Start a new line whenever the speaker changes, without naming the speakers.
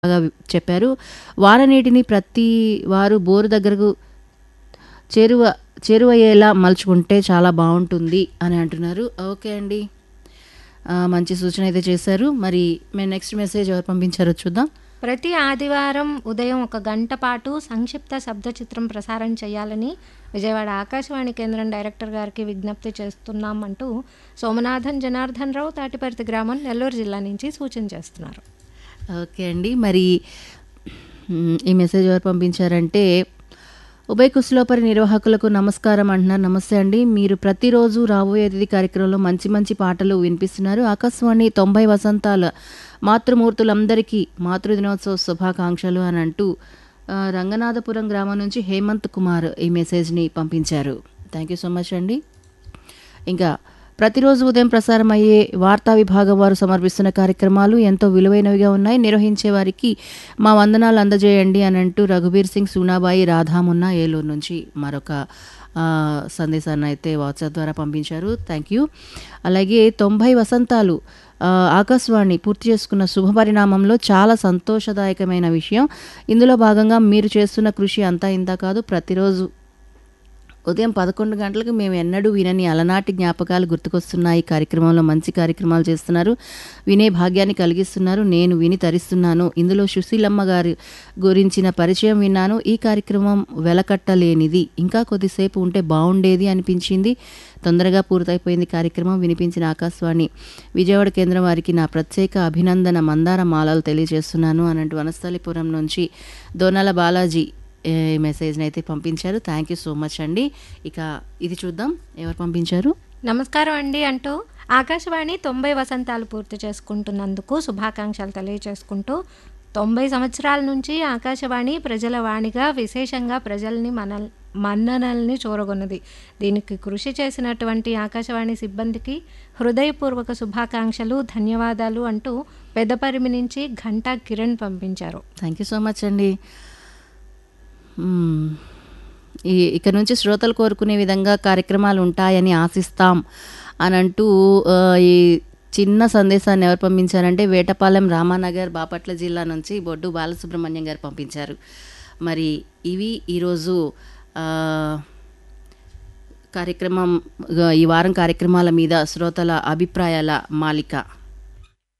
బాగా చెప్పారు వాన నీటిని ప్రతి వారు బోరు దగ్గరకు చేరువ చేరువయ్యేలా మలుచుకుంటే చాలా బాగుంటుంది అని అంటున్నారు ఓకే అండి ఆ, మంచి సూచన అయితే చేశారు మరి మేము నెక్స్ట్ మెసేజ్ ఎవరు పంపించారో చూద్దాం
ప్రతి ఆదివారం ఉదయం ఒక గంట పాటు సంక్షిప్త శబ్ద చిత్రం ప్రసారం చేయాలని విజయవాడ ఆకాశవాణి కేంద్రం డైరెక్టర్ గారికి విజ్ఞప్తి చేస్తున్నాం అంటూ సోమనాథన్ జనార్దన్ రావు తాటిపర్తి గ్రామం నెల్లూరు జిల్లా నుంచి సూచన చేస్తున్నారు
ఓకే అండి మరి మ్, ఈ మెసేజ్ ఎవరు పంపించారంటే ఉభయ కుశలోపరి నిర్వాహకులకు నమస్కారం అంటున్నారు నమస్తే అండి మీరు ప్రతిరోజు రాబోయే అతిథి కార్యక్రమంలో మంచి మంచి పాటలు వినిపిస్తున్నారు ఆకాశవాణి తొంభై వసంతాల మాతృమూర్తులందరికీ మాతృ దినోత్సవ శుభాకాంక్షలు అని అంటూ ఆ, రంగనాథపురం గ్రామం నుంచి హేమంత్ కుమార్ ఈ మెసేజ్ని పంపించారు థ్యాంక్ యూ సో మచ్ అండి ఇంకా ప్రతిరోజు ఉదయం ప్రసారం అయ్యే వార్తా విభాగం వారు సమర్పిస్తున్న కార్యక్రమాలు ఎంతో విలువైనవిగా ఉన్నాయి నిర్వహించే వారికి మా వందనాలు అందజేయండి అని అంటూ రఘుబీర్ సింగ్ సూనాబాయి రాధామున్న ఏలూరు నుంచి మరొక ఆ, సందేశాన్ని అయితే వాట్సాప్ ద్వారా పంపించారు థ్యాంక్ యూ అలాగే తొంభై వసంతాలు ఆ, ఆకాశవాణి పూర్తి చేసుకున్న శుభ పరిణామంలో చాలా సంతోషదాయకమైన విషయం ఇందులో భాగంగా మీరు చేస్తున్న కృషి అంతా ఇంత కాదు ప్రతిరోజు ఉదయం పదకొండు గంటలకు మేము ఎన్నడూ వినని అలనాటి జ్ఞాపకాలు గుర్తుకొస్తున్నాయి ఈ కార్యక్రమంలో మంచి కార్యక్రమాలు చేస్తున్నారు వినే భాగ్యాన్ని కలిగిస్తున్నారు నేను విని తరిస్తున్నాను ఇందులో సుశీలమ్మ గారి గురించిన పరిచయం విన్నాను ఈ కార్యక్రమం వెలకట్టలేనిది ఇంకా కొద్దిసేపు ఉంటే బాగుండేది అనిపించింది తొందరగా పూర్తయిపోయింది కార్యక్రమం వినిపించిన ఆకాశవాణి విజయవాడ కేంద్రం వారికి నా ప్రత్యేక అభినందన మందార మాలలు తెలియజేస్తున్నాను అన్నట్టు వనస్థలిపురం నుంచి దోనాల బాలాజీ ఈ మెసేజ్ని అయితే పంపించారు థ్యాంక్ యూ సో మచ్ అండి ఇక ఇది చూద్దాం ఎవరు పంపించారు
నమస్కారం అండి అంటూ ఆకాశవాణి తొంభై వసంతాలు పూర్తి చేసుకుంటున్నందుకు శుభాకాంక్షలు తెలియజేసుకుంటూ తొంభై సంవత్సరాల నుంచి ఆకాశవాణి ప్రజల వాణిగా విశేషంగా ప్రజల్ని మన మన్ననల్ని చూరగొన్నది దీనికి కృషి చేసినటువంటి ఆకాశవాణి సిబ్బందికి హృదయపూర్వక శుభాకాంక్షలు ధన్యవాదాలు అంటూ పెద్దపరిమి నుంచి ఘంటా కిరణ్ పంపించారు
థ్యాంక్ యూ సో మచ్ అండి మ్మ్. ఈ ఇక నుంచి శ్రోతలు కోరుకునే విధంగా కార్యక్రమాలు ఉంటాయని ఆశిస్తాం అని అంటూ ఆ, ఈ చిన్న సందేశాన్ని ఎవరు పంపించారంటే వేటపాలెం రామానగర్ బాపట్ల జిల్లా నుంచి బొడ్డు బాలసుబ్రహ్మణ్యం గారు పంపించారు మరి ఇవి ఈరోజు ఆ, కార్యక్రమం ఈ వారం కార్యక్రమాల మీద శ్రోతల అభిప్రాయాల మాలిక